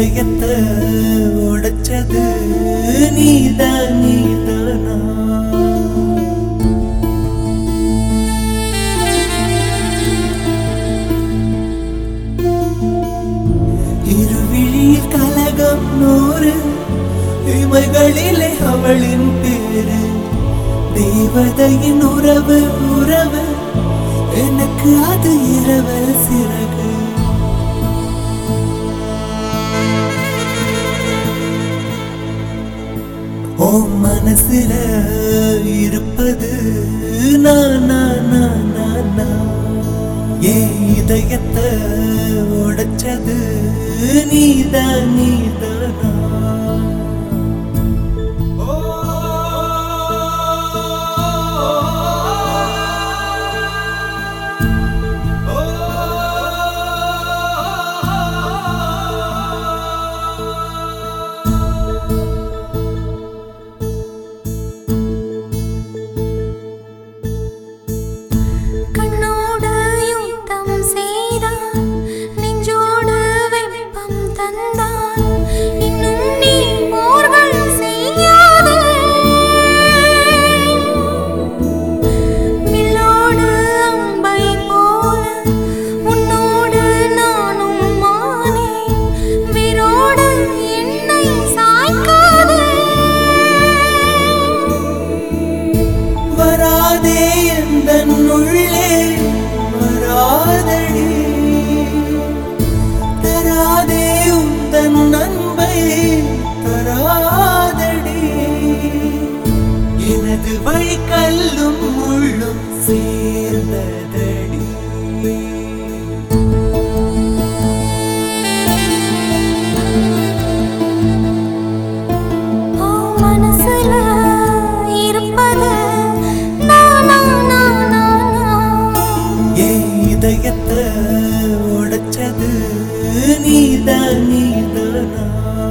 இதயத்தை உடைச்சது நீதான் நீதானா இருவிழியில் கலகம் நூறு இமைகளிலே அவளின் பேரு தேவதையின் உறவு உறவு எனக்கு அது இரவல் சிறகு ஓ மனசுல இருப்பது நான் நான் நான் நான் நான். என் இதயத்தை உடைச்சது நீதான் நீதானா கண்ணோடு யுத்தம் செய்தான் நெஞ்சோடு வெப்பம் தந்தான் இன்னும் நீ போர்கள் செய்யாதே வில்லோடு அம்பை போல உன்னோடு நானும் மானேன் விரோடு என்னை சாய்க்காதே வராதே எந்த உள்ளே வராதடி தராதே உந்தன் அன்பை தராதடி எனது வழி கல்லும் முள்ளும் சேர்ந்ததடி ஓ மனசுல இருப்பது நானா நானா என் இதயத்தை உடைச்சது நீதான் நீதானா